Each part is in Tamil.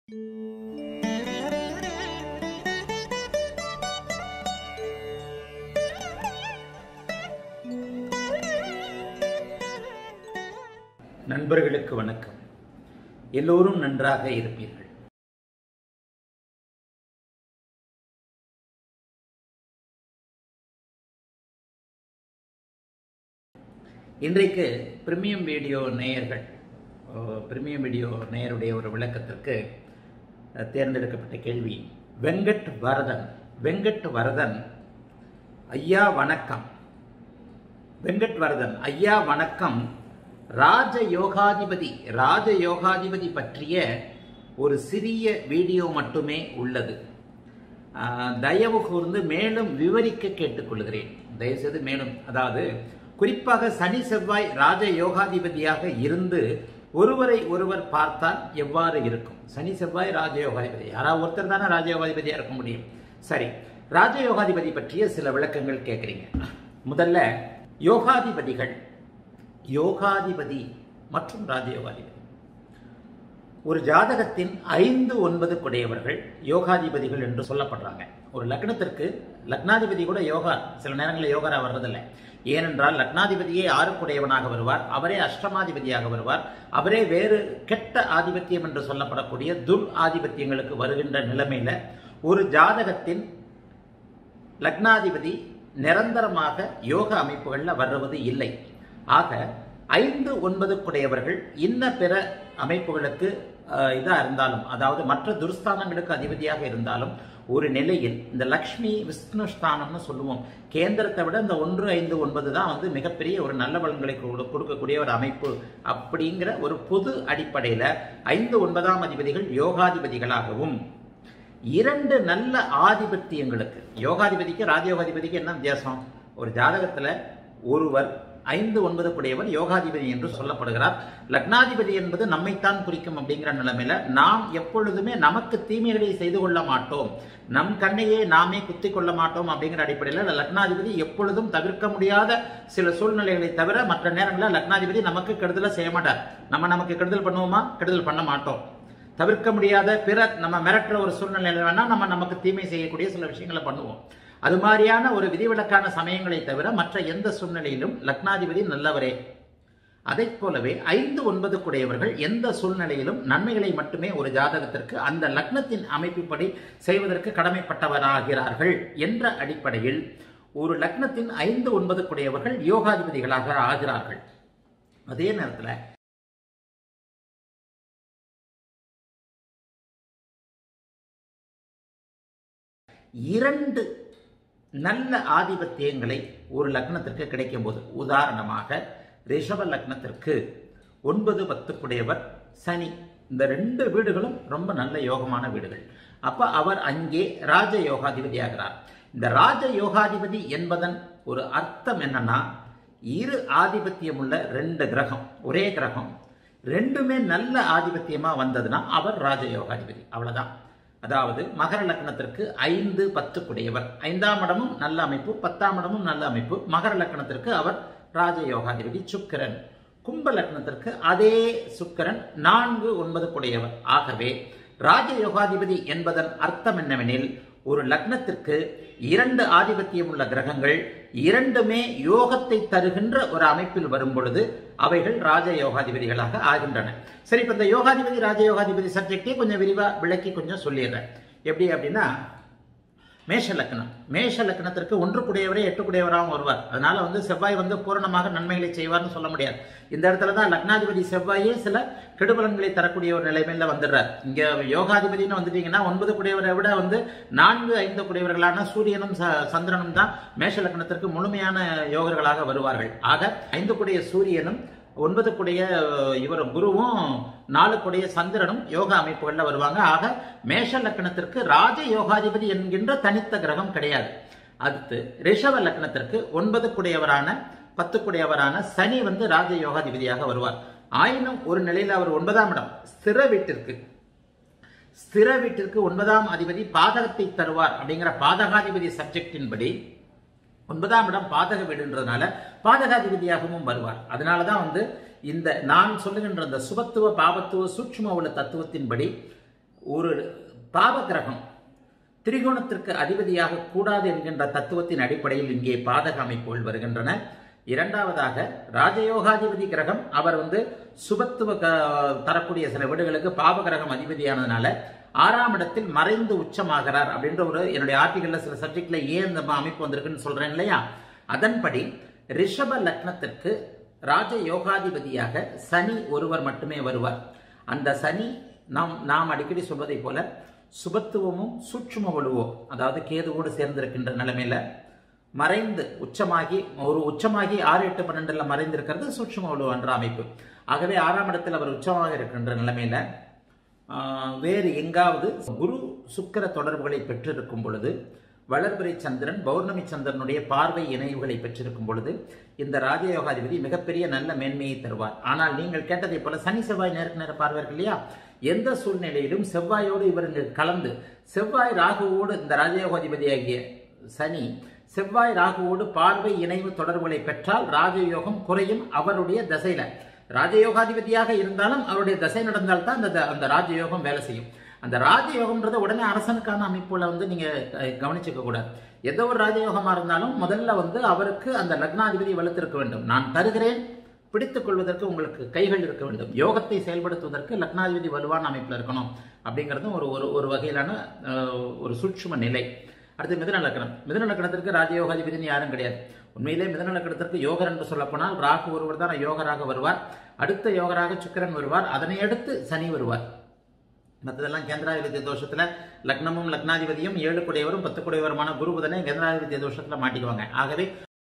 நண்பர்களுக்கு வணக்கம் எல்லோரும் நன்றாக இருப்பீர்கள் இன்றைக்கு பிரிமியம் வீடியோ நேயர்கள் பிரிமியம் வீடியோ நேயருடைய ஒரு விளக்கத்திற்கு அஹ், தேர்ந்தெடுக்கப்பட்ட கேள்வி வெங்கட் வரதன் வெங்கட் வரதன் ஐயா வணக்கம் வெங்கட் வரதன் ஐயா வணக்கம் ராஜ யோகாதிபதி ராஜ யோகாதிபதி பற்றிய ஒரு சிறிய வீடியோ மட்டுமே உள்ளது ஆஹ், தயவு கூர்ந்து மேலும் விவரிக்க கேட்டுக்கொள்கிறேன் தயவுசெய்து மேலும் அதாவது குறிப்பாக சனி செவ்வாய் ராஜ யோகாதிபதியாக இருந்து ஒருவரை ஒருவர் பார்த்தால் எவ்வாறு இருக்கும் சனி செவ்வாய் ராஜயோகாதிபதி யாராவது ஒருத்தர் தானே ராஜயோகாதிபதியாக இருக்க முடியும் சரி ராஜயோகாதிபதி பற்றிய சில விளக்கங்கள் கேட்குறீங்க முதல்ல யோகாதிபதிகள் யோகாதிபதி மற்றும் ராஜயோகாதிபதி ஒரு ஜாதகத்தின் ஐந்து ஒன்பது குடையவர்கள் யோகாதிபதிகள் என்று சொல்லப்படுறாங்க ஒரு லக்னத்திற்கு லக்னாதிபதி கூட யோகா சில நேரங்களில் யோகரா வர்றதில்லை ஏனென்றால் லக்னாதிபதியே ஆறுக்குடையவனாக வருவார் அவரே அஷ்டமாதிபதியாக வருவார் அவரே வேறு கெட்ட ஆதிபத்தியம் என்று சொல்லப்படக்கூடிய துர் ஆதிபத்தியங்களுக்கு வருகின்ற நிலைமையில ஒரு ஜாதகத்தின் லக்னாதிபதி நிரந்தரமாக யோக அமைப்புகள்ல வருவது இல்லை ஆக ஐந்து ஒன்பது குடையவர்கள் இன்ன பிற அமைப்புகளுக்கு அஹ், இதா இருந்தாலும் அதாவது மற்ற துர்ஸ்தானங்களுக்கு அதிபதியாக இருந்தாலும் ஒரு நிலையில் இந்த லக்ஷ்மி விஷ்ணு ஸ்தானம்னு சொல்லுவோம் கேந்திரத்தை விட இந்த ஒன்று ஐந்து ஒன்பது தான் வந்து மிகப்பெரிய ஒரு நல்ல பலன்களை கொடு- கொடுக்கக்கூடிய ஒரு அமைப்பு அப்படிங்கிற ஒரு பொது அடிப்படையில ஐந்து ஒன்பதாம் அதிபதிகள் யோகாதிபதிகளாகவும் இரண்டு நல்ல ஆதிபத்தியங்களுக்கு யோகாதிபதிக்கு ராஜயோகாதிபதிக்கு என்ன வித்தியாசம் ஒரு ஜாதகத்துல ஒருவர் ஐந்து ஒன்பது கூடியவர் யோகாதிபதி என்று சொல்லப்படுகிறார் லக்னாதிபதி என்பது நம்மைத்தான் குறிக்கும் அப்படிங்கிற நிலைமையில நாம் எப்பொழுதுமே நமக்கு தீமைகளை செய்து கொள்ள மாட்டோம் நம் கண்ணையே நாமே குத்திக் கொள்ள மாட்டோம் அப்படிங்கிற அடிப்படையில் லக்னாதிபதி எப்பொழுதும் தவிர்க்க முடியாத சில சூழ்நிலைகளை தவிர மற்ற நேரங்களில் லக்னாதிபதி நமக்கு கெடுதலை செய்ய மாட்டார் நம்ம நமக்கு கெடுதல் பண்ணுவோமா கெடுதல் பண்ண மாட்டோம் தவிர்க்க முடியாத பிற நம்ம மிரட்டுற ஒரு சூழ்நிலையில வேணா நம்ம நமக்கு தீமை செய்யக்கூடிய சில விஷயங்களை பண்ணுவோம் அது மாதிரியான ஒரு விதிவிலக்கான சமயங்களை தவிர மற்ற எந்த சூழ்நிலையிலும் லக்னாதிபதி நல்லவரே அதைப் போலவே ஐந்து ஒன்பது குடையவர்கள் எந்த சூழ்நிலையிலும் நன்மைகளை மட்டுமே ஒரு ஜாதகத்திற்கு அந்த லக்னத்தின் அமைப்புப்படி செய்வதற்கு கடமைப்பட்டவராகிறார்கள் என்ற அடிப்படையில் ஒரு லக்னத்தின் ஐந்து ஒன்பது குடையவர்கள் யோகாதிபதிகளாக ஆகிறார்கள் அதே நேரத்தில் இரண்டு நல்ல ஆதிபத்தியங்களை ஒரு லக்னத்திற்கு கிடைக்கும் போது உதாரணமாக ரிஷப லக்னத்திற்கு ஒன்பது பத்துக்குடையவர் சனி இந்த ரெண்டு வீடுகளும் ரொம்ப நல்ல யோகமான வீடுகள் அப்ப அவர் அங்கே ராஜ யோகாதிபதி ஆகிறார் இந்த ராஜ யோகாதிபதி என்பதன் ஒரு அர்த்தம் என்னன்னா இரு ஆதிபத்தியம் உள்ள ரெண்டு கிரகம் ஒரே கிரகம் ரெண்டுமே நல்ல ஆதிபத்தியமா வந்ததுன்னா அவர் ராஜ யோகாதிபதி அவ்வளவுதான் அதாவது மகர லக்னத்திற்கு ஐந்து பத்து குடையவர் ஐந்தாம் இடமும் நல்ல அமைப்பு பத்தாம் இடமும் நல்ல அமைப்பு மகர லக்னத்திற்கு அவர் ராஜ யோகாதிபதி சுக்கிரன் கும்ப லக்னத்திற்கு அதே சுக்கிரன் நான்கு ஒன்பது குடையவர் ஆகவே ராஜ யோகாதிபதி என்பதன் அர்த்தம் என்னவெனில் ஒரு லக்னத்திற்கு இரண்டு ஆதிபத்தியம் உள்ள கிரகங்கள் இரண்டுமே யோகத்தை தருகின்ற ஒரு அமைப்பில் வரும் பொழுது அவைகள் ராஜ யோகாதிபதிகளாக ஆகின்றன சரி இப்ப இந்த யோகாதிபதி ராஜ யோகாதிபதி சப்ஜெக்டே கொஞ்சம் விரிவா விளக்கி கொஞ்சம் சொல்லிடுறேன் எப்படி அப்படின்னா மேஷ லக்னம் மேஷ லக்னத்திற்கு ஒன்று குடையவரே எட்டு குடையவராகவும் வருவார் அதனால வந்து செவ்வாய் வந்து பூரணமாக நன்மைகளை செய்வார்னு சொல்ல முடியாது இந்த இடத்துல தான் லக்னாதிபதி செவ்வாயே சில கெடுபலன்களை தரக்கூடிய ஒரு நிலைமையில வந்துடுறார் இங்க யோகாதிபதினு வந்துட்டீங்கன்னா ஒன்பது குடையவரை விட வந்து நான்கு ஐந்து குடையவர்களான சூரியனும் ச- சந்திரனும் தான் மேஷ லக்னத்திற்கு முழுமையான யோகர்களாக வருவார்கள் ஆக ஐந்து குடைய சூரியனும் ஒன்பது குடைய இவர் குருவும் நாலு குடைய சந்திரனும் யோகா அமைப்புகள்ல வருவாங்க ஆக மேஷ லக்னத்திற்கு ராஜ யோகாதிபதி என்கின்ற தனித்த கிரகம் கிடையாது அடுத்து ரிஷப லக்னத்திற்கு ஒன்பது குடையவரான பத்து குடையவரான சனி வந்து ராஜ யோகாதிபதியாக வருவார் ஆயினும் ஒரு நிலையில் அவர் ஒன்பதாம் இடம் ஸ்திர வீட்டிற்கு ஸ்திர வீட்டிற்கு ஒன்பதாம் அதிபதி பாதகத்தை தருவார் அப்படிங்கிற பாதகாதிபதி சப்ஜெக்டின் படி ஒன்பதாம் இடம் பாதக வீடுன்றதுனால பாதகாதிபதியாகவும் வருவார் அதனாலதான் வந்து இந்த நான் சொல்லுகின்ற இந்த சுபத்துவ பாபத்துவ சூட்சும உள்ள தத்துவத்தின்படி ஒரு பாவ கிரகம் திரிகோணத்திற்கு அதிபதியாக கூடாது என்கின்ற தத்துவத்தின் அடிப்படையில் இங்கே பாதக அமைப்புகள் வருகின்றன இரண்டாவதாக ராஜயோகாதிபதி கிரகம் அவர் வந்து சுபத்துவ க- தரக்கூடிய சில வீடுகளுக்கு பாவ கிரகம் அதிபதியானதுனால ஆறாம் இடத்தில் மறைந்து உச்சமாகிறார் அப்படின்ற ஒரு என்னுடைய ஆர்டிகல்ல சில சப்ஜெக்ட்ல ஏன் இந்த அமைப்பு வந்திருக்குன்னு சொல்றேன் இல்லையா அதன்படி ரிஷப லக்னத்திற்கு ராஜ யோகாதிபதியாக சனி ஒருவர் மட்டுமே வருவார் அந்த சனி நாம் நாம் அடிக்கடி சொல்வதை போல சுபத்துவமும் சூட்சும வலுவோ அதாவது கேதுவோடு சேர்ந்திருக்கின்ற நிலைமையில மறைந்து உச்சமாகி ஒரு உச்சமாகி ஆறு எட்டு பன்னெண்டுல மறைந்திருக்கிறது சூட்சும வலு என்ற அமைப்பு ஆகவே ஆறாம் இடத்தில் அவர் உச்சமாக இருக்கின்ற நிலைமையில ஆஹ், வேறு எங்காவது குரு சுக்கிர தொடர்புகளை பெற்றிருக்கும் பொழுது வளர்பிறை சந்திரன் பௌர்ணமி சந்திரனுடைய பார்வை இணைவுகளை பெற்றிருக்கும் பொழுது இந்த ராஜயோகாதிபதி மிகப்பெரிய நல்ல மேன்மையை தருவார் ஆனால் நீங்கள் கேட்டதை போல சனி செவ்வாய் நேருக்கு நேர பார்வார்கள் இல்லையா எந்த சூழ்நிலையிலும் செவ்வாயோடு இவர் இங்கு கலந்து செவ்வாய் ராகுவோடு இந்த ராஜயோகாதிபதியாகிய சனி செவ்வாய் ராகுவோடு பார்வை இணைவு தொடர்புகளை பெற்றால் ராஜயோகம் குறையும் அவருடைய தசையில ராஜயோகாதிபதியாக இருந்தாலும் அவருடைய தசை நடந்தால்தான் அந்த த- அந்த ராஜயோகம் வேலை செய்யும் அந்த ராஜயோகம்ன்றது உடனே அரசனுக்கான அமைப்புல வந்து நீங்க அஹ், கவனிச்சுக்க கூடாது எந்த ஒரு ராஜயோகமா இருந்தாலும் முதல்ல வந்து அவருக்கு அந்த லக்னாதிபதி வலுத்திருக்க வேண்டும் நான் தருகிறேன் பிடித்துக் கொள்வதற்கு உங்களுக்கு கைகள் இருக்க வேண்டும் யோகத்தை செயல்படுத்துவதற்கு லக்னாதிபதி வலுவான அமைப்பில் இருக்கணும் அப்படிங்கிறதும் ஒரு ஒரு ஒரு வகையிலான அஹ், ஒரு சூட்சும நிலை அடுத்து மிதுன லக்னம் மிதுன லக்னத்திற்கு ராஜயோகாதிபதினு யாரும் கிடையாது உண்மையிலே மிதுன லக்னத்திற்கு யோகர் என்று சொல்லப்போனால் ராகு ஒருவர் தான் யோகராக வருவார் அடுத்த யோகராக சுக்கிரன் வருவார் அதனை அடுத்து சனி வருவார் மற்றதெல்லாம் கேந்திராதிபத்திய தோஷத்துல லக்னமும் லக்னாதிபதியும் ஏழு குடையவரும் பத்து குடையவருமான குரு புதனை கேந்திராதிபத்திய தோஷத்துல மாட்டிக்குவாங்க ஆகவே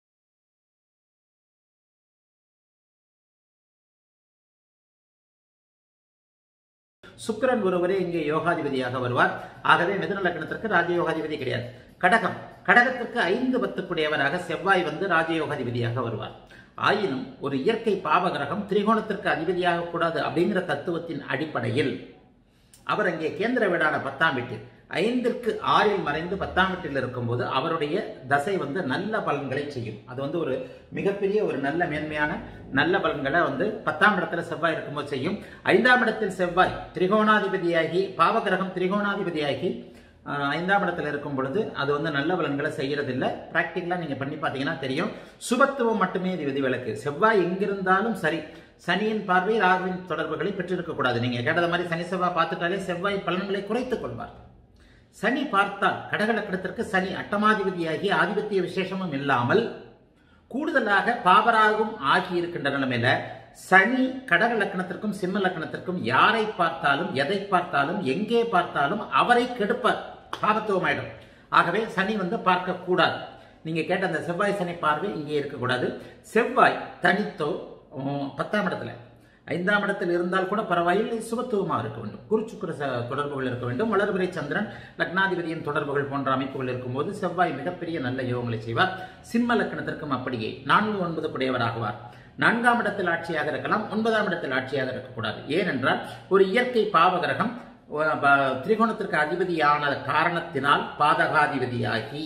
சுக்கிரன் ஒருவரே இங்கே யோகாதிபதியாக வருவார் ஆகவே மிதுன லக்னத்திற்கு ராஜயோகாதிபதி கிடையாது கடகம் கடகத்திற்கு ஐந்து பத்துக்குடையவராக செவ்வாய் வந்து ராஜயோகாதிபதியாக வருவார் ஆயினும் ஒரு இயற்கை பாவகிரகம் திரிகோணத்திற்கு அதிபதியாக கூடாது அப்படிங்கிற தத்துவத்தின் அடிப்படையில் அவர் அங்கே கேந்திர வீடான பத்தாம் வீட்டில் ஐந்திற்கு ஆறில் மறைந்து பத்தாம் வீட்டில் இருக்கும்போது அவருடைய தசை வந்து நல்ல பலன்களை செய்யும் அது வந்து ஒரு மிகப்பெரிய ஒரு நல்ல மேன்மையான நல்ல பலன்களை வந்து பத்தாம் இடத்துல செவ்வாய் இருக்கும்போது செய்யும் ஐந்தாம் இடத்தில் செவ்வாய் திரிகோணாதிபதியாகி பாவகிரகம் திரிகோணாதிபதியாகி ஆஹ், ஐந்தாம் இடத்துல இருக்கும் பொழுது அது வந்து நல்ல பலன்களை செய்யறது இல்ல பிராக்டிக்கலா நீங்க பண்ணி பார்த்தீங்கன்னா தெரியும் சுபத்துவம் மட்டுமே இது விதிவிலக்கு செவ்வாய் எங்கிருந்தாலும் சரி சனியின் பார்வை ராகுவின் தொடர்புகளை பெற்றிருக்க கூடாது நீங்க கேட்டத மாதிரி சனி செவ்வாய் பார்த்துட்டாலே செவ்வாய் பலன்களை குறைத்துக் கொள்வார் சனி பார்த்தால் கடகலக்கணத்திற்கு சனி அட்டமாதிபதியாகி ஆதிபத்திய விசேஷமும் இல்லாமல் கூடுதலாக பாபராகும் ஆகி இருக்கின்ற நிலைமையில சனி கடக லக்கணத்திற்கும் சிம்ம லக்கணத்திற்கும் யாரை பார்த்தாலும் எதை பார்த்தாலும் எங்கே பார்த்தாலும் அவரை கெடுப்பார் பாபத்துவமாயிடும் ஆகவே சனி வந்து பார்க்க கூடாது நீங்க கேட்ட அந்த செவ்வாய் சனி பார்வை இங்கே இருக்கக்கூடாது செவ்வாய் தனித்தோ உம், பத்தாம் இடத்துல ஐந்தாம் இடத்தில் இருந்தால் கூட பரவாயில்லை சுபத்துவமாக இருக்க வேண்டும் குரு சுக்கிர ச- தொடர்புகள் இருக்க வேண்டும் வளர்பிறை சந்திரன் லக்னாதிபதியின் தொடர்புகள் போன்ற அமைப்புகள் இருக்கும்போது செவ்வாய் மிகப்பெரிய நல்ல யோகங்களை செய்வார் சிம்ம லக்கணத்திற்கும் அப்படியே நான்கு ஒன்பது குடையவராகுவார் நான்காம் இடத்தில் ஆட்சியாக இருக்கலாம் ஒன்பதாம் இடத்தில் ஆட்சியாக இருக்கக்கூடாது ஏனென்றால் ஒரு இயற்கை பாவகிரகம் ஒ- ப- திரிகோணத்திற்கு அதிபதியான காரணத்தினால் பாதகாதிபதியாகி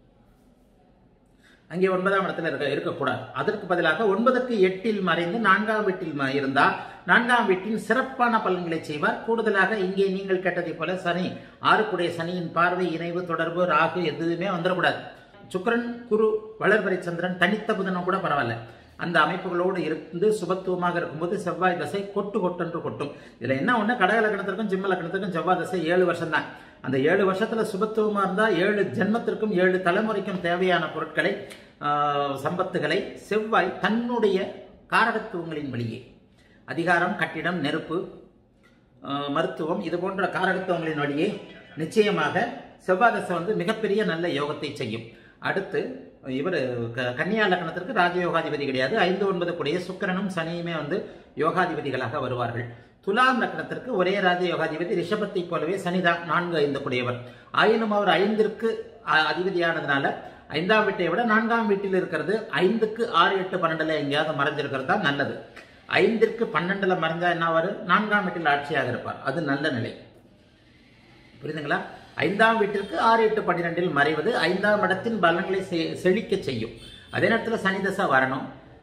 அங்கே ஒன்பதாம் இடத்துல இருக்க இருக்கக்கூடாது அதற்கு பதிலாக ஒன்பதுக்கு எட்டில் மறைந்து நான்காம் வீட்டில் ம- இருந்தால் நான்காம் வீட்டின் சிறப்பான பலன்களை செய்வார் கூடுதலாக இங்கே நீங்கள் கேட்டதைப் போல சனி ஆறுக்குடைய சனியின் பார்வை இணைவு தொடர்பு ராகு எதுவுமே வந்துடக்கூடாது சுக்கிரன் குரு வளர்வரை சந்திரன் தனித்த புதனும் கூட பரவாயில்ல அந்த அமைப்புகளோடு இருந்து சுபத்துவமாக இருக்கும்போது செவ்வாய் தசை கொட்டு கொட்டென்று கொட்டும் இதுல என்ன ஒண்ணு கடக லக்னத்திற்கும் ஜிம்ம லக்னத்திற்கும் செவ்வாய் தசை ஏழு வருஷம் தான் அந்த ஏழு வருஷத்துல சுபத்துவமா இருந்தா ஏழு ஜென்மத்திற்கும் ஏழு தலைமுறைக்கும் தேவையான பொருட்களை ஆஹ், சம்பத்துகளை செவ்வாய் தன்னுடைய காரகத்துவங்களின் வழியே அதிகாரம் கட்டிடம் நெருப்பு ஆஹ், மருத்துவம் இது போன்ற காரகத்துவங்களின் வழியே நிச்சயமாக செவ்வாய் தசை வந்து மிகப்பெரிய நல்ல யோகத்தை செய்யும் அடுத்து இவர் கன்னியா லக்னத்திற்கு ராஜயோகாதிபதி கிடையாது ஐந்து ஒன்பது கூடிய சுக்கிரனும் சனியுமே வந்து யோகாதிபதிகளாக வருவார்கள் துலாம் லக்னத்திற்கு ஒரே ராஜயோகாதிபதி ரிஷபத்தை போலவே சனிதான் நான்கு ஐந்து கூடியவர் ஆயினும் அவர் ஐந்திற்கு அ- அதிபதியானதுனால ஐந்தாம் வீட்டை விட நான்காம் வீட்டில் இருக்கிறது ஐந்துக்கு ஆறு எட்டு பன்னெண்டுல எங்கேயாவது மறைஞ்சிருக்கிறது தான் நல்லது ஐந்திற்கு பன்னெண்டுல மறைஞ்சா என்ன வரும் நான்காம் வீட்டில் ஆட்சியாக இருப்பார் அது நல்ல நிலை புரியுதுங்களா ஐந்தாம் வீட்டிற்கு ஆறு எட்டு பன்னிரெண்டில் மறைவது ஐந்தாம் இடத்தின் பலன்களை செ- செழிக்க செய்யும் அதே நேரத்தில் சனி தசை வரணும்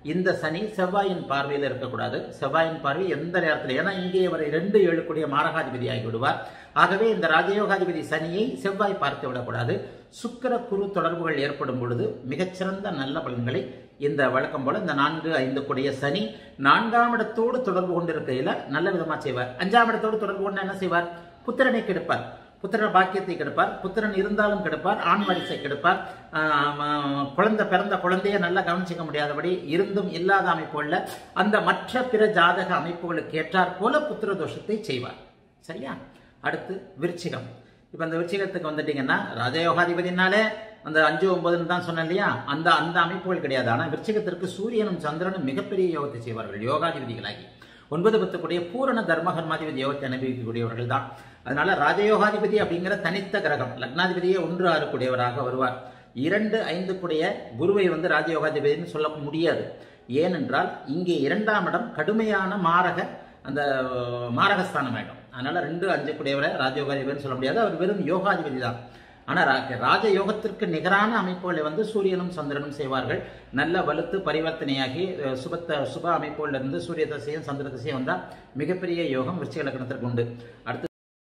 இந்த சனி செவ்வாயின் பார்வையில் இருக்கக்கூடாது செவ்வாயின் பார்வை எந்த நேரத்தில் ஏன்னா இங்கே வரை ரெண்டு ஏழுக்குடைய மாரகாதிபதி ஆகி விடுவார் ஆகவே இந்த ராஜயோகாதிபதி சனியை செவ்வாய் பார்த்து விடக்கூடாது சுக்கிர குரு தொடர்புகள் ஏற்படும் பொழுது மிகச்சிறந்த நல்ல பலன்களை இந்த வழக்கம் போல இந்த நான்கு ஐந்து கூடிய சனி நான்காம் இடத்தோடு தொடர்பு கொண்டிருக்கையில நல்ல விதமா செய்வார் அஞ்சாம் இடத்தோடு தொடர்பு கொண்டு என்ன செய்வார் புத்திரனை கெடுப்பார் புத்திர பாக்கியத்தை கெடுப்பார் புத்திரன் இருந்தாலும் கெடுப்பார் ஆண் வரிசை கெடுப்பார் ஆம், ஆம், குழந்தை பிறந்த குழந்தைய நல்லா கவனிச்சிக்க முடியாதபடி இருந்தும் இல்லாத அமைப்புகள்ல அந்த மற்ற பிற ஜாதக அமைப்புகளுக்கு ஏற்றாற் போல புத்திர தோஷத்தை செய்வார் சரியா அடுத்து விருச்சிகம் இப்ப அந்த விருச்சிகத்துக்கு வந்துட்டீங்கன்னா ராஜயோகாதிபதினாலே அந்த அஞ்சு ஒன்பதுன்னு தான் சொன்னேன் இல்லையா அந்த அந்த அமைப்புகள் கிடையாது ஆனா விருச்சிகத்திற்கு சூரியனும் சந்திரனும் மிகப்பெரிய யோகத்தை செய்வார்கள் யோகாதிபதிகளாகி ஒன்பது பத்துக்குடைய பூரண தர்ம கர்மாதிபதி யோகத்தை அனுபவிக்கக்கூடியவர்கள் தான் அதனால ராஜயோகாதிபதி அப்படிங்கிற தனித்த கிரகம் லக்னாதிபதியே ஒன்று ஆறு கூடியவராக வருவார் இரண்டு ஐந்து கூடிய குருவை வந்து ராஜயோகாதிபதினு சொல்ல முடியாது ஏனென்றால் இங்கே இரண்டாம் இடம் கடுமையான மாரக அந்த மாரகஸ்தானம் ஆயிடும் அதனால ரெண்டு அஞ்சு கூடியவரை ராஜயோகாதிபதினு சொல்ல முடியாது அவர் வெறும் யோகாதிபதி தான் ஆனா ரா- ராஜ யோகத்திற்கு நிகரான அமைப்புகளை வந்து சூரியனும் சந்திரனும் செய்வார்கள் நல்ல வலுத்து பரிவர்த்தனையாகி அஹ், சுபத்த சுப அமைப்புகள்ல இருந்து சூரிய தசையும் சந்திர தசையும் வந்தா மிகப்பெரிய யோகம் விருச்சிக லக்னத்திற்கு உண்டு அடுத்து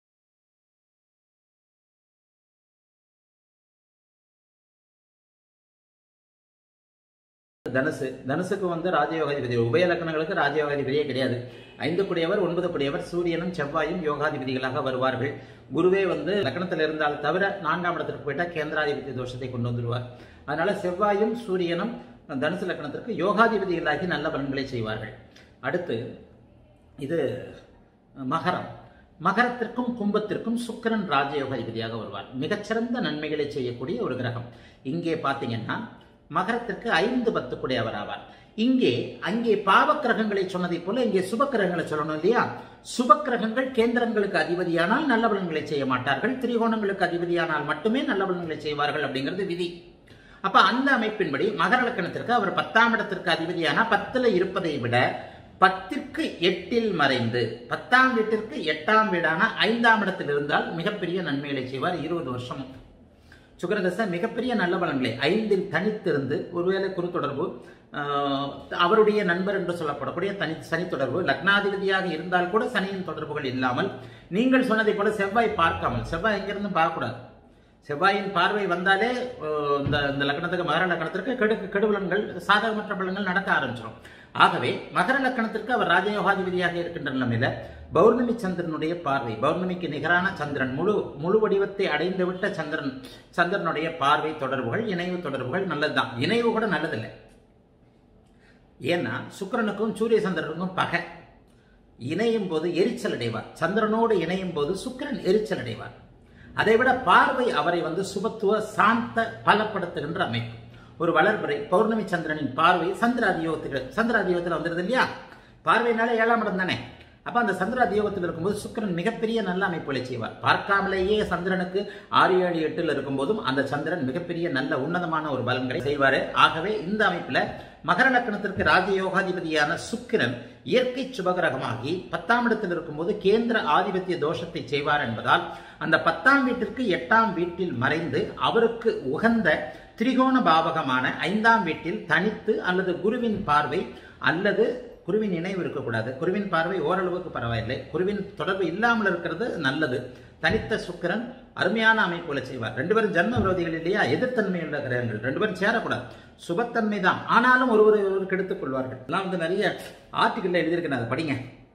தனுசு தனுசுக்கு வந்து ராஜயோகாதிபதி உபய லக்னங்களுக்கு ராஜயோகாதிபதியே கிடையாது ஐந்து குடையவர் ஒன்பது குடையவர் சூரியனும் செவ்வாயும் யோகாதிபதிகளாக வருவார்கள் குருவே வந்து லக்னத்தில் இருந்தால் தவிர நான்காம் இடத்திற்கு போயிட்டா கேந்திராதிபதி தோஷத்தை கொண்டு வந்துருவார் அதனால செவ்வாயும் சூரியனும் தனுசு லக்னத்திற்கு யோகாதிபதிகளாகி நல்ல பலன்களை செய்வார்கள் அடுத்து இது மகரம் மகரத்திற்கும் கும்பத்திற்கும் சுக்கிரன் ராஜயோகாதிபதியாக வருவார் மிகச்சிறந்த நன்மைகளை செய்யக்கூடிய ஒரு கிரகம் இங்கே பார்த்தீங்கன்னா மகரத்திற்கு ஐந்து பத்து கூடியவர் ஆவார் இங்கே அங்கே பாவ கிரகங்களை சொன்னதைப் போல இங்கே சுப கிரகங்களை சொல்லணும் இல்லையா சுப கிரகங்கள் கேந்திரங்களுக்கு அதிபதியானால் நல்ல பலன்களை செய்ய மாட்டார்கள் திரிகோணங்களுக்கு அதிபதியானால் மட்டுமே நல்ல பலன்களை செய்வார்கள் அப்படிங்கிறது விதி அப்ப அந்த அமைப்பின்படி மகர லக்கணத்திற்கு அவர் பத்தாம் இடத்திற்கு அதிபதியான பத்துல இருப்பதை விட பத்திற்கு எட்டில் மறைந்து பத்தாம் வீட்டிற்கு எட்டாம் வீடான ஐந்தாம் இடத்தில் இருந்தால் மிகப்பெரிய நன்மைகளை செய்வார் இருபது வருஷமும் சுக்கரதசை மிகப்பெரிய நல்ல பலன்களை ஐந்தில் தனித்திருந்து ஒருவேளை குரு தொடர்பு ஆஹ், அவருடைய நண்பர் என்று சொல்லப்படக்கூடிய தனி சனி தொடர்பு லக்னாதிபதியாக இருந்தால் கூட சனியின் தொடர்புகள் இல்லாமல் நீங்கள் சொன்னதை போல செவ்வாய் பார்க்காமல் செவ்வாய் எங்கிருந்து பார்க்கக்கூடாது செவ்வாயின் பார்வை வந்தாலே அஹ், இந்த இந்த லக்னத்துக்கு மகர லக்னத்திற்கு கெடு கெடுபலன்கள் சாதகமற்ற பலன்கள் நடக்க ஆரம்பிச்சிடும் ஆகவே மகர லக்னத்திற்கு அவர் ராஜயோகாதிபதியாக இருக்கின்ற நிலைமையில பௌர்ணமி சந்திரனுடைய பார்வை பௌர்ணமிக்கு நிகரான சந்திரன் முழு முழு வடிவத்தை அடைந்து விட்ட சந்திரன் சந்திரனுடைய பார்வை தொடர்புகள் இணைவு தொடர்புகள் நல்லதுதான் இணைவு கூட நல்லதில்லை ஏன்னா சுக்கிரனுக்கும் சூரிய சந்திரனுக்கும் பகை இணையும் போது எரிச்சல் அடைவார் சந்திரனோடு இணையும் போது சுக்கிரன் எரிச்சல் அடைவார் அதை விட பார்வை அவரை வந்து சுபத்துவ சாந்த பலப்படுத்துகின்ற அமைப்பு ஒரு வளர்பிறை பௌர்ணமி சந்திரனின் பார்வை சந்திராதியோகத்துக்கு சந்திராதியோகத்தில் வந்துடுது இல்லையா பார்வையினால ஏழாம் இடம் தானே அப்ப அந்த சந்திராதியோகத்தில் இருக்கும்போது சுக்கிரன் மிகப்பெரிய நல்ல அமைப்புகளை செய்வார் பார்க்காமலேயே சந்திரனுக்கு ஆறு ஏழு எட்டில் இருக்கும்போதும் அந்த சந்திரன் மிகப்பெரிய நல்ல உன்னதமான ஒரு பலன்களை செய்வாரு ஆகவே இந்த அமைப்புல மகர லக்னத்திற்கு ராஜயோகாதிபதியான சுக்கிரன் இயற்கை சுபகிரகமாகி பத்தாம் இடத்தில் இருக்கும்போது கேந்திர ஆதிபத்திய தோஷத்தை செய்வார் என்பதால் அந்த பத்தாம் வீட்டிற்கு எட்டாம் வீட்டில் மறைந்து அவருக்கு உகந்த திரிகோண பாவகமான ஐந்தாம் வீட்டில் தனித்து அல்லது குருவின் பார்வை அல்லது குருவின் இணைவு இருக்கக்கூடாது குருவின் பார்வை ஓரளவுக்கு பரவாயில்லை குருவின் தொடர்பு இல்லாமல் இருக்கிறது நல்லது தனித்த சுக்கிரன் அருமையான அமைப்புகளை செய்வார் ரெண்டு பேரும் ஜன்ம விரோதிகள் இல்லையா எதிர்த்தன்மை உள்ள கிரகங்கள் ரெண்டு பேரும் சேரக்கூடாது சுபத்தன்மை தான் ஆனாலும் ஒருவர் ஒருவருக்கு எடுத்துக் கொள்வார்கள் எல்லாம் வந்து நிறைய ஆர்டிக்கல்ல எழுதியிருக்கேன் அதை படிங்க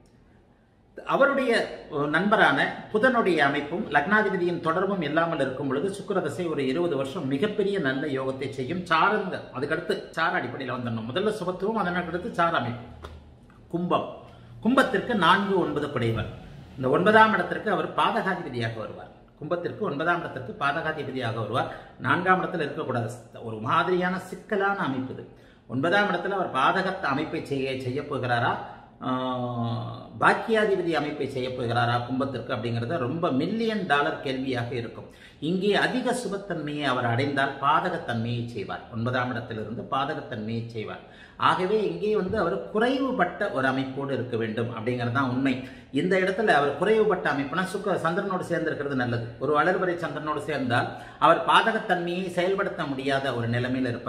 அவருடைய நண்பரான புதனுடைய அமைப்பும் லக்னாதிபதியின் தொடர்பும் இல்லாமல் இருக்கும் பொழுது சுக்கிரதசை ஒரு இருபது வருஷம் மிகப்பெரிய நல்ல யோகத்தை செய்யும் சாருங்க அதுக்கடுத்து சார அடிப்படையில் வந்துடணும் முதல்ல சுபத்துவம் அதனடுத்து சார அமைப்பு கும்பம் கும்பத்திற்கு நான்கு ஒன்பது குடைவர் இந்த ஒன்பதாம் இடத்திற்கு அவர் பாதகாதிபதியாக வருவார் கும்பத்திற்கு ஒன்பதாம் இடத்திற்கு பாதகாதிபதியாக வருவார் நான்காம் இடத்துல இருக்கக்கூடாது ஒரு மாதிரியான சிக்கலான அமைப்பு இது ஒன்பதாம் இடத்துல அவர் பாதகத்த அமைப்பை செய்ய செய்ய போகிறாரா ஆஹ், பாக்கியாதிபதி அமைப்பை செய்ய போகிறாரா கும்பத்திற்கு அப்படிங்கிறது ரொம்ப மில்லியன் டாலர் கேள்வியாக இருக்கும் இங்கே அதிக சுபத்தன்மையை அவர் அடைந்தால் பாதகத்தன்மையை செய்வார் ஒன்பதாம் இடத்திலிருந்து பாதகத்தன்மையை செய்வார் ஆகவே இங்கே வந்து அவர் குறைவுபட்ட ஒரு அமைப்போடு இருக்க வேண்டும் அப்படிங்கிறது தான் உண்மை இந்த இடத்துல அவர் குறைவுபட்ட அமைப்புனா சுக்க சந்திரனோடு சேர்ந்து இருக்கிறது நல்லது ஒரு வளர்வரை சந்திரனோடு சேர்ந்தால் அவர் பாதகத்தன்மையை செயல்படுத்த முடியாத ஒரு நிலைமையில் இருப்பார்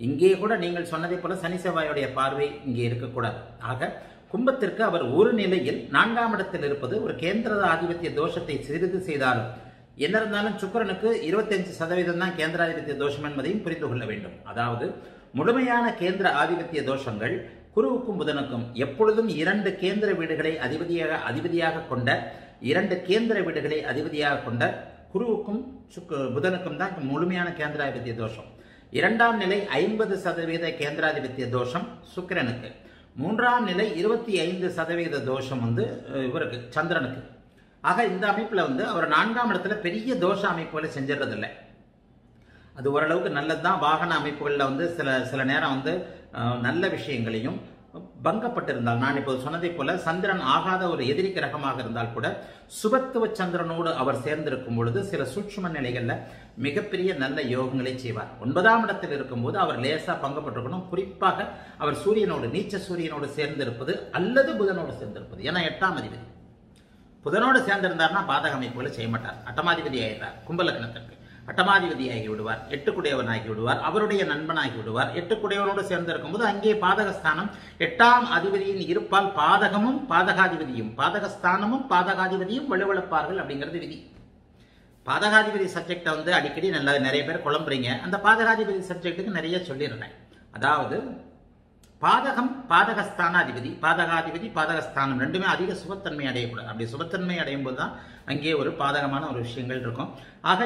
இங்கே கூட நீங்கள் சொன்னதை போல சனி செவ்வாயுடைய பார்வை இங்கே இருக்கக்கூடாது ஆக கும்பத்திற்கு அவர் ஒரு நிலையில் நான்காம் இடத்தில் இருப்பது ஒரு கேந்திர ஆதிபத்திய தோஷத்தை சிறிது செய்தாலும் என்ன இருந்தாலும் சுக்கிரனுக்கு இருபத்தஞ்சு சதவீதம் தான் கேந்திராதிபத்திய தோஷம் என்பதையும் புரிந்து கொள்ள வேண்டும் அதாவது முழுமையான கேந்திர ஆதிபத்திய தோஷங்கள் குருவுக்கும் புதனுக்கும் எப்பொழுதும் இரண்டு கேந்திர வீடுகளை அதிபதியாக அதிபதியாக கொண்ட இரண்டு கேந்திர வீடுகளை அதிபதியாக கொண்ட குருவுக்கும் சுக்கு புதனுக்கும் தான் முழுமையான கேந்திராதிபத்திய தோஷம் இரண்டாம் நிலை ஐம்பது சதவீத கேந்திராதிபத்திய தோஷம் சுக்கிரனுக்கு மூன்றாம் நிலை இருபத்தி ஐந்து சதவீத தோஷம் வந்து அஹ், இவருக்கு சந்திரனுக்கு ஆக இந்த அமைப்புல வந்து அவர் நான்காம் இடத்துல பெரிய தோஷ அமைப்புகளை செஞ்சிடறதில்லை அது ஓரளவுக்கு நல்லதுதான் வாகன அமைப்புகளில் வந்து சில சில நேரம் வந்து அஹ், நல்ல விஷயங்களையும் பங்கப்பட்டிருந்தால் நான் இப்போது சொன்னதை போல சந்திரன் ஆகாத ஒரு எதிரி கிரகமாக இருந்தால் கூட சுபத்துவ சந்திரனோடு அவர் சேர்ந்திருக்கும் பொழுது சில சூட்சும நிலைகள்ல மிகப்பெரிய நல்ல யோகங்களை செய்வார் ஒன்பதாம் இடத்தில் இருக்கும்போது அவர் லேசா பங்கப்பட்டிருக்கணும் குறிப்பாக அவர் சூரியனோடு நீச்ச சூரியனோடு சேர்ந்திருப்பது அல்லது புதனோடு சேர்ந்திருப்பது ஏன்னா எட்டாம் அதிபதி புதனோடு சேர்ந்திருந்தார்னா பாதக அமைப்புகளை செய்ய மாட்டார் அட்டமாதிபதி ஆயிடுறார் கும்பலக்கணத்திற்கு அட்டமாதிபதி ஆகி விடுவார் எட்டுக்குடையவன் ஆகி விடுவார் அவருடைய நண்பனாகி விடுவார் எட்டுக்குடையவனோடு சேர்ந்திருக்கும் போது அங்கே பாதகஸ்தானம் எட்டாம் அதிபதியின் இருப்பால் பாதகமும் பாதகாதிபதியும் பாதகஸ்தானமும் பாதகாதிபதியும் வலுவழுப்பார்கள் அப்படிங்கிறது விதி பாதகாதிபதி சப்ஜெக்டை வந்து அடிக்கடி நல்லா நிறைய பேர் குழம்புறீங்க அந்த பாதகாதிபதி சப்ஜெக்ட்டுக்கு நிறைய சொல்லிடுறேன் அதாவது பாதகம் பாதகஸ்தானாதிபதி பாதகாதிபதி பாதகஸ்தானம் ரெண்டுமே அதிக சுபத்தன்மை அடையக்கூடாது அப்படி சுபத்தன்மை அடையும் போது தான் அங்கே ஒரு பாதகமான ஒரு விஷயங்கள் இருக்கும் ஆக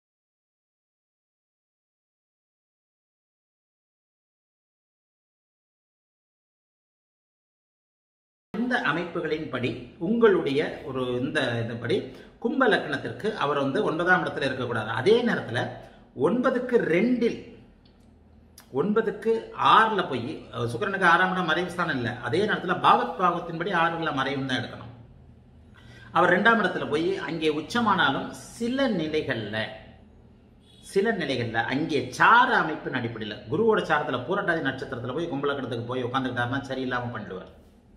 இந்த அமைப்புகளின்படி உங்களுடைய ஒரு இந்த இதுபடி கும்ப லக்னத்திற்கு அவர் வந்து ஒன்பதாம் இடத்துல இருக்கக்கூடாது அதே நேரத்தில் ஒன்பதுக்கு ரெண்டில் ஒன்பதுக்கு ஆறுல போய் அஹ், சுக்கிரனுக்கு ஆறாம் இடம் மறைவு ஸ்தானம் இல்லை அதே நேரத்தில் பாவத் பாவத்தின்படி ஆறுல மறைவு தான் எடுக்கணும் அவர் ரெண்டாம் இடத்துல போய் அங்கே உச்சமானாலும் சில நிலைகள்ல சில நிலைகள்ல அங்கே சார அமைப்பின் அடிப்படையில் குருவோட சாரத்துல பூரட்டாதி நட்சத்திரத்துல போய் கும்பலக்கணத்துக்கு போய் உட்காந்துக்கிட்டாருன்னா சரியில்லாம பண்ணிடுவார்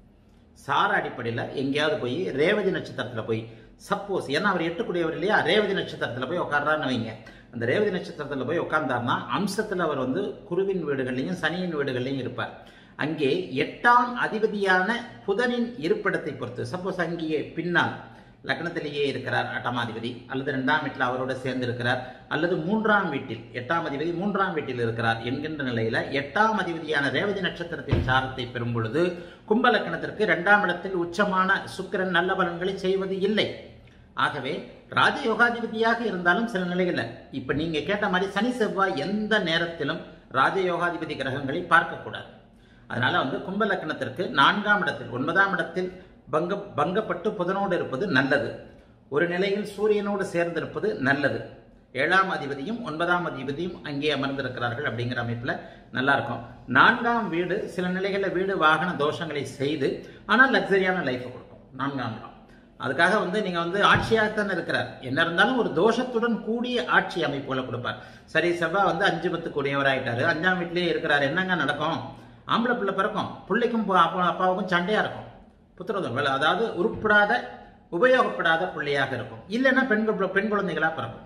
சார அடிப்படையில் எங்கேயாவது போய் ரேவதி நட்சத்திரத்தில் போய் சப்போஸ் ஏன்னா அவர் எட்டுக்குடியவர் இல்லையா ரேவதி நட்சத்திரத்தில் போய் உட்கார்றான்னு வைங்க அந்த ரேவதி நட்சத்திரத்தில் போய் உட்கார்ந்தார்னா அம்சத்தில் அவர் வந்து குருவின் வீடுகள்லையும் சனியின் வீடுகள்லையும் இருப்பார் அங்கே எட்டாம் அதிபதியான புதனின் இருப்பிடத்தை பொறுத்து சப்போஸ் அங்கேயே பின்னால் லக்னத்திலேயே இருக்கிறார் அட்டமாதிபதி அல்லது ரெண்டாம் வீட்டில் அவரோட சேர்ந்து இருக்கிறார் அல்லது மூன்றாம் வீட்டில் எட்டாம் அதிபதி மூன்றாம் வீட்டில் இருக்கிறார் என்கின்ற நிலையில எட்டாம் அதிபதியான ரேவதி நட்சத்திரத்தின் சாரத்தை பெறும் பொழுது கும்ப லக்னத்திற்கு இரண்டாம் இடத்தில் உச்சமான சுக்கிரன் நல்ல பலன்களை செய்வது இல்லை ஆகவே ராஜயோகாதிபதியாக இருந்தாலும் சில நிலைகள்ல இப்ப நீங்க கேட்ட மாதிரி சனி செவ்வாய் எந்த நேரத்திலும் ராஜயோகாதிபதி கிரகங்களை பார்க்கக்கூடாது அதனால வந்து கும்ப லக்னத்திற்கு நான்காம் இடத்தில் ஒன்பதாம் இடத்தில் பங்க பங்கப்பட்டு புதனோடு இருப்பது நல்லது ஒரு நிலையில் சூரியனோடு சேர்ந்திருப்பது நல்லது ஏழாம் அதிபதியும் ஒன்பதாம் அதிபதியும் அங்கே அமர்ந்திருக்கிறார்கள் அப்படிங்கிற அமைப்புல நல்லா இருக்கும் நான்காம் வீடு சில நிலைகளில் வீடு வாகன தோஷங்களை செய்து ஆனால் லக்ஸரியான லைஃப் கொடுக்கும் நான்காம் இடம் அதுக்காக வந்து நீங்க வந்து ஆட்சியாகத்தான் இருக்கிறார் என்ன இருந்தாலும் ஒரு தோஷத்துடன் கூடிய ஆட்சி அமைப்புகளை கொடுப்பார் சரி செவ்வாய் வந்து அஞ்சு பத்து கூடியவராயிட்டாரு அஞ்சாம் வீட்லயே இருக்கிறார் என்னங்க நடக்கும் ஆம்பளை பிள்ளை பிறக்கும் பிள்ளைக்கும் போ- அப்பா அப்பாவுக்கும் சண்டையா இருக்கும் புத்திரதம் வேலை அதாவது உருப்படாத உபயோகப்படாத பிள்ளையாக இருக்கும் இல்லைன்னா பெண் கு- பெண் குழந்தைகளா பிறக்கும்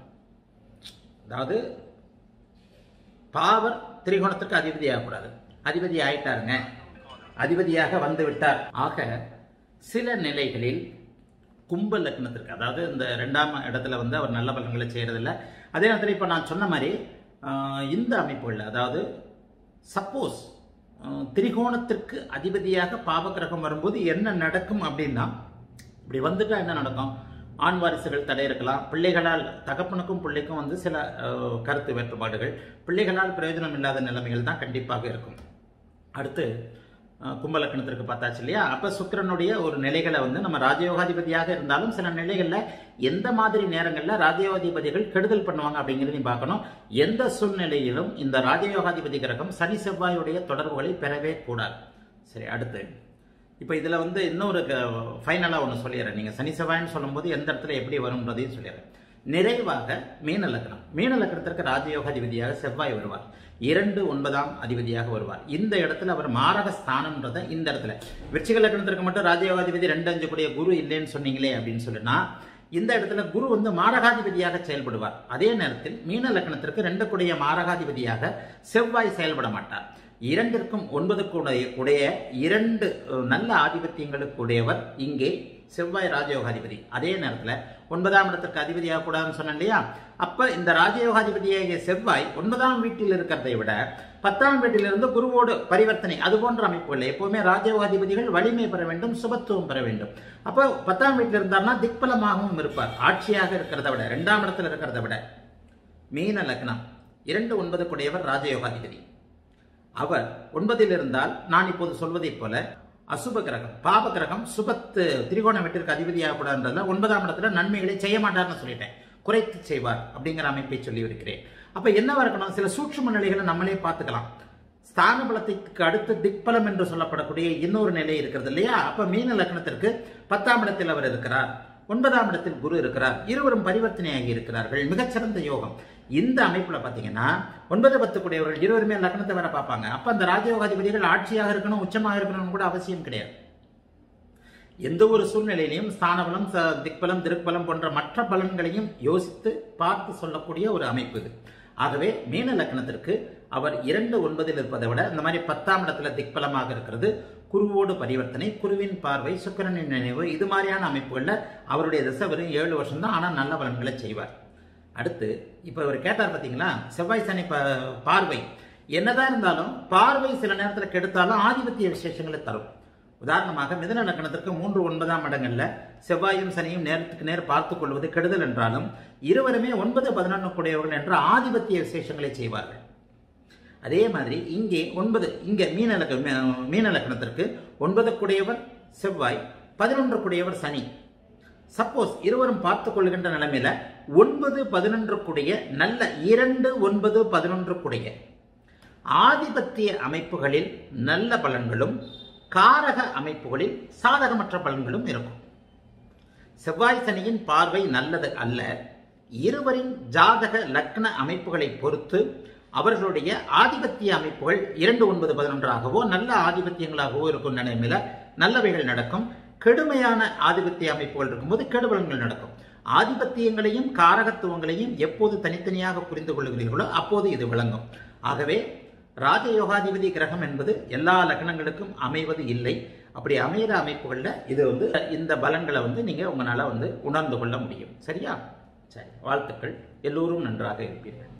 அதாவது பாவர் திரிகோணத்திற்கு அதிபதி ஆகக்கூடாது அதிபதி ஆயிட்டாருங்க அதிபதியாக வந்து விட்டார் ஆக சில நிலைகளில் கும்ப லக்னத்திற்கு அதாவது இந்த ரெண்டாம் இடத்துல வந்து அவர் நல்ல பலன்களை செய்யறதில்ல அதே நேரத்தில் இப்போ நான் சொன்ன மாதிரி ஆஹ், இந்த அமைப்புகளில் அதாவது சப்போஸ் திரிகோணத்திற்கு அதிபதியாக பாவகிரகம் வரும்போது என்ன நடக்கும் அப்படின்னா இப்படி வந்துட்டா என்ன நடக்கும் ஆண் வாரிசுகள் தடை இருக்கலாம் பிள்ளைகளால் தகப்பனுக்கும் பிள்ளைக்கும் வந்து சில அஹ், கருத்து வேறுபாடுகள் பிள்ளைகளால் பிரயோஜனம் இல்லாத நிலைமைகள் தான் கண்டிப்பாக இருக்கும் அடுத்து அஹ், கும்பலக்கணத்திற்கு பார்த்தாச்சு இல்லையா அப்ப சுக்கிரனுடைய ஒரு நிலைகளை வந்து நம்ம ராஜயோகாதிபதியாக இருந்தாலும் சில நிலைகள்ல எந்த மாதிரி நேரங்கள்ல ராஜயோகாதிபதிகள் கெடுதல் பண்ணுவாங்க அப்படிங்கிறதையும் பார்க்கணும் எந்த சூழ்நிலையிலும் இந்த ராஜயோகாதிபதி கிரகம் சனி செவ்வாயுடைய தொடர்புகளை பெறவே கூடாது சரி அடுத்து இப்போ இதில் வந்து இன்னொரு ஃபைனலாக ஒன்று சொல்லிடுறேன் நீங்கள் சனி செவ்வாய்னு சொல்லும்போது எந்த இடத்துல எப்படி வரும்ன்றதையும் சொல்லிடுறேன் நிறைவாக மீன லக்னம் மீன லக்னத்திற்கு ராஜயோகாதிபதியாக செவ்வாய் வருவார் இரண்டு ஒன்பதாம் அதிபதியாக வருவார் இந்த இடத்துல அவர் மாரக ஸ்தானம்ன்றத இந்த இடத்துல விருச்சிக லக்னத்திற்கு மட்டும் ராஜயோகாதிபதி ரெண்டு அஞ்சு கூடிய குரு இல்லைன்னு சொன்னீங்களே அப்படின்னு சொல்லுனா இந்த இடத்துல குரு வந்து மாரகாதிபதியாக செயல்படுவார் அதே நேரத்தில் மீன லக்னத்திற்கு ரெண்டு கூடிய மாரகாதிபதியாக செவ்வாய் செயல்பட மாட்டார் இரண்டிற்கும் ஒன்பதுக்குடைய உடைய இரண்டு அஹ், நல்ல ஆதிபத்தியங்களுக்கு உடையவர் இங்கே செவ்வாய் ராஜயோகாதிபதி அதே நேரத்தில் ஒன்பதாம் இடத்திற்கு அதிபதியாக கூடாதுன்னு சொன்னேன் இல்லையா அப்ப இந்த ராஜயோகாதிபதியாகிய செவ்வாய் ஒன்பதாம் வீட்டில் இருக்கிறதை விட பத்தாம் வீட்டிலிருந்து குருவோடு பரிவர்த்தனை அது போன்ற அமைப்புகள் எப்பவுமே ராஜயோகாதிபதிகள் வலிமை பெற வேண்டும் சுபத்துவம் பெற வேண்டும் அப்போ பத்தாம் வீட்டில் இருந்தார்னா திக்பலமாகவும் இருப்பார் ஆட்சியாக இருக்கிறத விட இரண்டாம் இடத்துல இருக்கிறத விட மீன லக்னம் இரண்டு ஒன்பதுக்குடையவர் ராஜயோகாதிபதி அவர் ஒன்பதில் இருந்தால் நான் இப்போது சொல்வதைப் போல அசுப கிரகம் பாப கிரகம் சுபத்து திரிகோண வீட்டிற்கு அதிபதியாக கூடாதுன்றதுல ஒன்பதாம் இடத்துல நன்மைகளை செய்ய மாட்டார்னு சொல்லிட்டேன் குறைத்து செய்வார் அப்படிங்கிற அமைப்பை சொல்லி இருக்கிறேன் அப்ப என்னவா இருக்கணும் சில சூட்சும நிலைகளை நம்மளே பார்த்துக்கலாம் ஸ்தான பலத்துக்கு அடுத்து திக்பலம் என்று சொல்லப்படக்கூடிய இன்னொரு நிலை இருக்கிறது இல்லையா அப்ப மீன லக்னத்திற்கு பத்தாம் இடத்தில் அவர் இருக்கிறார் ஒன்பதாம் இடத்தில் குரு இருக்கிறார் இருவரும் பரிவர்த்தனையாகி இருக்கிறார்கள் மிகச்சிறந்த யோகம் இந்த அமைப்புல பாத்தீங்கன்னா ஒன்பது பத்து கூடியவர்கள் இருவருமே லக்னத்தை வேற பார்ப்பாங்க அப்ப அந்த ராஜயோகாதிபதிகள் ஆட்சியாக இருக்கணும் உச்சமாக இருக்கணும்னு கூட அவசியம் கிடையாது எந்த ஒரு சூழ்நிலையிலையும் ஸ்தானபலம் ச- திக்பலம் திருப்பலம் போன்ற மற்ற பலன்களையும் யோசித்து பார்த்து சொல்லக்கூடிய ஒரு அமைப்பு இது ஆகவே மீன லக்னத்திற்கு அவர் இரண்டு ஒன்பதில் இருப்பதை விட இந்த மாதிரி பத்தாம் இடத்துல திக்பலமாக இருக்கிறது குருவோடு பரிவர்த்தனை குருவின் பார்வை சுக்கிரனின் நினைவு இது மாதிரியான அமைப்புகள்ல அவருடைய திசை வெறும் ஏழு வருஷம் தான் ஆனா நல்ல பலன்களை செய்வார் அடுத்து இப்ப இவர் கேட்டார் பாத்தீங்களா செவ்வாய் சனி ப- பார்வை என்னதான் இருந்தாலும் பார்வை சில நேரத்துல கெடுத்தாலும் ஆதிபத்திய விசேஷங்களை தரும் உதாரணமாக மிதன லக்னத்திற்கு மூன்று ஒன்பதாம் இடங்கள்ல செவ்வாயும் சனியும் நேரத்துக்கு நேர் பார்த்துக் கொள்வது கெடுதல் என்றாலும் இருவருமே ஒன்பது பதினொன்று கூடியவர்கள் என்ற ஆதிபத்திய விசேஷங்களை செய்வார்கள் அதே மாதிரி இங்கே ஒன்பது இங்க மீன லக்க மீ- மீன லக்னத்திற்கு ஒன்பது கூடியவர் செவ்வாய் பதினொன்று கூடியவர் சனி சப்போஸ் இருவரும் பார்த்துக் கொள்கின்ற நிலைமையில ஒன்பது பதினொன்று கூடிய நல்ல இரண்டு ஒன்பது பதினொன்று கூடிய ஆதிபத்திய அமைப்புகளில் நல்ல பலன்களும் காரக அமைப்புகளில் சாதகமற்ற பலன்களும் இருக்கும் செவ்வாய் சனியின் பார்வை நல்லது அல்ல இருவரின் ஜாதக லக்ன அமைப்புகளை பொறுத்து அவர்களுடைய ஆதிபத்திய அமைப்புகள் இரண்டு ஒன்பது பதினொன்றாகவோ நல்ல ஆதிபத்தியங்களாகவோ இருக்கும் நிலைமையில நல்லவைகள் நடக்கும் கெடுமையான ஆதிபத்திய அமைப்புகள் இருக்கும்போது கெடுபலன்கள் நடக்கும் ஆதிபத்தியங்களையும் காரகத்துவங்களையும் எப்போது தனித்தனியாக புரிந்து கொள்கிறீர்களோ அப்போது இது விளங்கும் ஆகவே ராஜயோகாதிபதி கிரகம் என்பது எல்லா லக்னங்களுக்கும் அமைவது இல்லை அப்படி அமைகிற அமைப்புகளில் இது வந்து இந்த பலன்களை வந்து நீங்க உங்களால வந்து உணர்ந்து கொள்ள முடியும் சரியா சரி வாழ்த்துக்கள் எல்லோரும் நன்றாக இருப்பீர்கள்